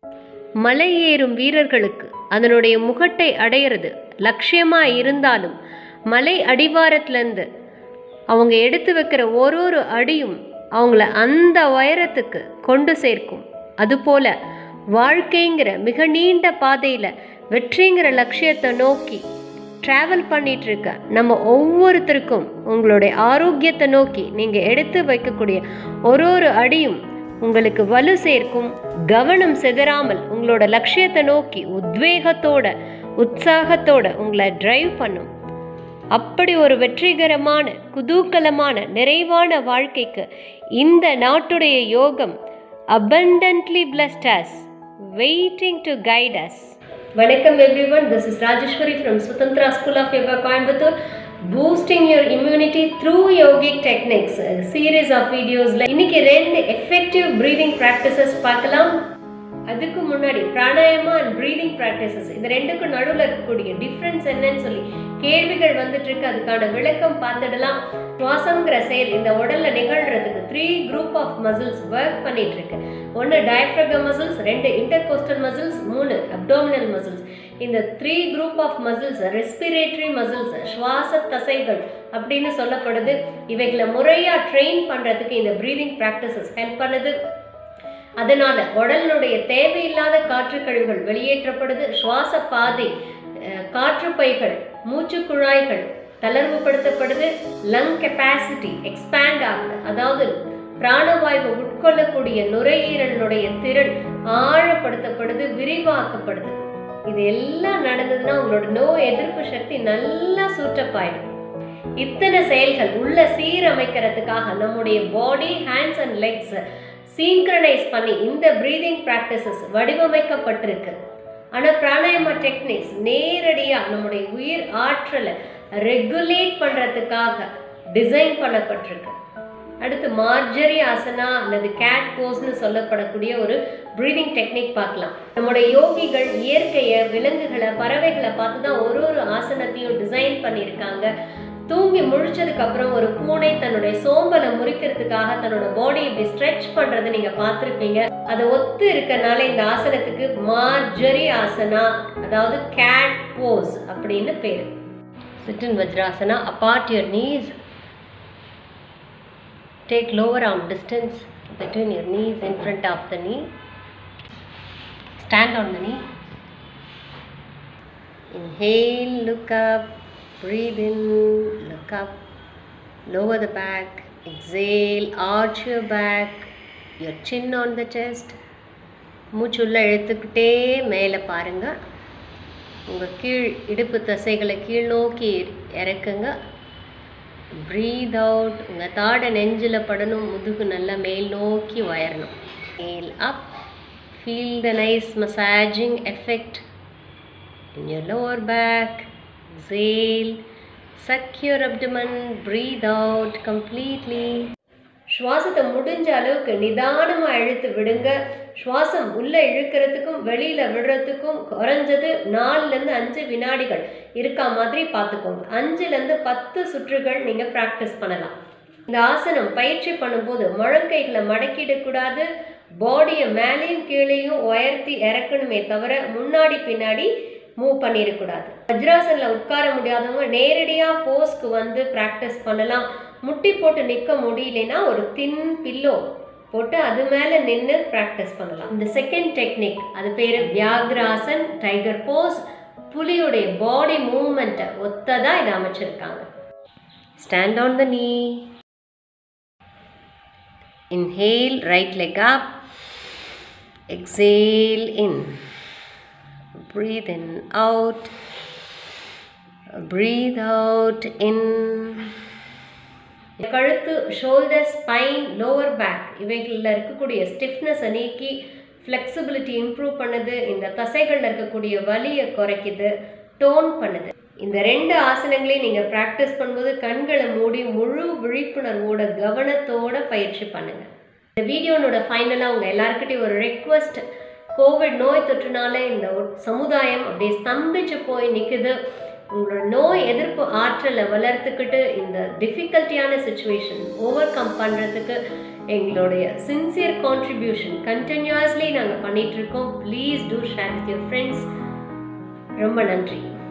மலை ஏறும் வீரர்களுக்கு அதனுடைய முகட்டை அடையிறது லட்சியமாக இருந்தாலும் மலை அடிவாரத்துலேருந்து அவங்க எடுத்து வைக்கிற ஒரு ஒரு அடியும் அவங்கள அந்த உயரத்துக்கு கொண்டு சேர்க்கும் அதுபோல வாழ்க்கைங்கிற மிக நீண்ட பாதையில் வெற்றிங்கிற லட்சியத்தை நோக்கி ட்ராவல் பண்ணிட்டு இருக்க நம்ம ஒவ்வொருத்தருக்கும் உங்களுடைய ஆரோக்கியத்தை நோக்கி நீங்கள் எடுத்து வைக்கக்கூடிய ஒரு ஒரு அடியும் உங்களுக்கு வலு சேர்க்கும் கவனம் சிதறாமல் உங்களோட லட்சியத்தை நோக்கி உத்வேகத்தோட உற்சாகத்தோட உங்களை டிரைவ் பண்ணும் அப்படி ஒரு வெற்றிகரமான குதூகலமான நிறைவான வாழ்க்கைக்கு இந்த நாட்டுடைய யோகம் abundantly blessed us waiting to guide us வணக்கம் everyone this is Rajeswari from Suthanthira school of yoga Coimbatore boosting your immunity through yogic techniques series of வீடியோஸில் இன்னைக்கு ரெண்டு எஃபெக்டிவ் ப்ரீதிங் ப்ராக்டிசஸ் பார்க்கலாம் அதுக்கு முன்னாடி பிராணாயமா அண்ட் ப்ரீதிங் ப்ராக்டிசஸ் இந்த ரெண்டுக்கும் நடுவில் இருக்கக்கூடிய டிஃப்ரென்ஸ் என்னன்னு சொல்லி கேள்விகள் வந்துட்டு இருக்கு அதுக்கான விளக்கம் பார்த்துடலாம் சுவாசங்கிற செயல் இந்த உடல்ல நிகழ்றதுக்கு three group of muscles work பண்ணிட்டு இருக்கு ஒன்று டயஃப்ரகம் மசில்ஸ் ரெண்டு இன்டர்கோஸ்டல் மசில்ஸ் மூணு அப்டோமினல் மசில்ஸ் இந்த three group of muscles respiratory muscles சுவாச தசைகள் அப்படின்னு சொல்லப்படுது இவைகளை முறையாக ட்ரெயின் பண்ணுறதுக்கு இந்த ப்ரீதிங் ப்ராக்டிசஸ் ஹெல்ப் பண்ணுது அதனால உடலினுடைய தேவையில்லாத காற்று கழிவுகள் வெளியேற்றப்படுது சுவாச பாதை அஹ், காற்று பைகள் மூச்சு குழாய்கள் தளர்வுபடுத்தப்படுது லங் கெப்பாசிட்டி எக்ஸ்பேண்ட் ஆகுது அதாவது பிராணவாயுவை உட்கொள்ளக்கூடிய நுரையீரலினுடைய திறன் ஆழப்படுத்தப்படுது விரிவாக்கப்படுது இது எல்லாம் நடந்ததுன்னா உங்களோட நோய் எதிர்ப்பு சக்தி நல்லா சூட்டப்பாயிடும் இத்தனை செயல்கள் உள்ள சீரமைக்கிறதுக்காக நம்முடைய body hands and legs synchronise பண்ணி இந்த ப்ரீதிங் ப்ராக்டிசஸ் வடிவமைக்கப்பட்டிருக்கு ஆனால் பிராணாயாம டெக்னிக்ஸ் நேரடியாக நம்முடைய உயிர் ஆற்றலை ரெகுலேட் பண்ணுறதுக்காக டிசைன் பண்ணப்பட்டிருக்கு அடுத்து மார்ஜரி ஆசனா அல்லது கேட் போஸ்னு சொல்லப்படக்கூடிய ஒரு ப்ரீதிங் டெக்னிக் பார்க்கலாம் நம்முடைய யோகிகள் இயற்கையை விலங்குகளை பறவைகளை பார்த்து தான் ஒரு ஒரு ஆசனத்தையும் டிசைன் பண்ணியிருக்காங்க தூங்கி முழிச்சதுக்கு அப்புறம் ஒரு பூனை தன்னுடைய சோம்பலை முறிக்கிறதுக்காக தன்னோட பாடி இப்படி ஸ்ட்ரெச் பண்றதை நீங்க பார்த்துருப்பீங்க அதை ஒத்து இருக்கனால இந்த ஆசனத்துக்கு மார்ஜரி ஆசனா அதாவது கேட் போஸ் அப்படின்னு பேரு sit in Vajrasana apart your knees take lower arm distance between your knees in front of the knee stand on the knee inhale look up breathe in look up lower the back exhale arch your back your chin on the chest மூச்சு உள்ள இழுத்துக்கிட்டே மேலே பாருங்க உங்கள் கீழ் இடுப்பு தசைகளை கீழ் நோக்கி இறக்குங்க ப்ரீத் அவுட் உங்கள் தாடை நெஞ்சில் படணும் முதுகு நல்லா மேல் நோக்கி உயரணும் மேல் up feel the nice massaging effect in your lower back. Exhale. Suck your abdomen. Breathe out completely. சுவாசத்தை முடிஞ்ச அளவுக்கு நிதானமாக இழுத்து விடுங்க சுவாசம் உள்ளே இழுக்கிறதுக்கும் வெளியில் விடுறதுக்கும் குறைஞ்சது நாலுலேருந்து அஞ்சு வினாடிகள் இருக்கா மாதிரி பார்த்துக்கோங்க அஞ்சுலேருந்து பத்து சுற்றுகள் நீங்கள் ப்ராக்டிஸ் பண்ணலாம் இந்த ஆசனம் பயிற்சி பண்ணும்போது முழங்கைகளை மடக்கிடக்கூடாது பாடியை மேலேயும் கீழேயும் உயர்த்தி இறக்கணுமே தவிர முன்னாடி பின்னாடி மூவ் பண்ணிடக்கூடாது வஜ்ராசனில் உட்கார முடியாதவங்க நேரடியாக போஸ்க்கு வந்து ப்ராக்டிஸ் பண்ணலாம் முட்டி போட்டு நிற்க முடியலனா ஒரு தின் பில்லோ போட்டு அது மேலே நின்று ப்ராக்டிஸ் பண்ணலாம் இந்த செகண்ட் டெக்னிக் அது பேர் வியாக்ராசன் டைகர் போஸ் புலியுடைய பாடி மூமெண்ட்டை ஒத்ததாக இதை அமைச்சிருக்காங்க stand on the knee inhale right leg up exhale in breathe in out breathe out in கழுத்து ஷோல்டர் ஸ்பைன் லோவர் பேக் இவைகளில் இருக்கக்கூடிய ஸ்டிஃப்னஸை நீக்கி ஃப்ளெக்சிபிலிட்டி இம்ப்ரூவ் பண்ணுது இந்த தசைகளில் இருக்கக்கூடிய வலியை குறைக்குது டோன் பண்ணுது இந்த ரெண்டு ஆசனங்களையும் நீங்கள் ப்ராக்டிஸ் பண்ணும்போது கண்களை மூடி முழு விழிப்புணர்வோட கவனத்தோட பயிற்சி பண்ணுங்கள் இந்த வீடியோனோட ஃபைனலாக உங்கள் எல்லாருக்கிட்டையும் ஒரு ரெக்வஸ்ட் கோவிட் நோய் தொற்றுனால இந்த ஒ- சமுதாயம் அப்படியே ஸ்தம்பிச்சு போய் நிற்குது உங்களோட நோய் எதிர்ப்பு ஆற்றலை வளர்த்துக்கிட்டு இந்த டிஃபிகல்ட்டியான சுச்சுவேஷன் ஓவர் கம் பண்ணுறதுக்கு எங்களுடைய சின்சியர் கான்ட்ரிபியூஷன் கண்டினியூஸ்லி நாங்கள் பண்ணிகிட்ருக்கோம் please do share with your friends ரொம்ப நன்றி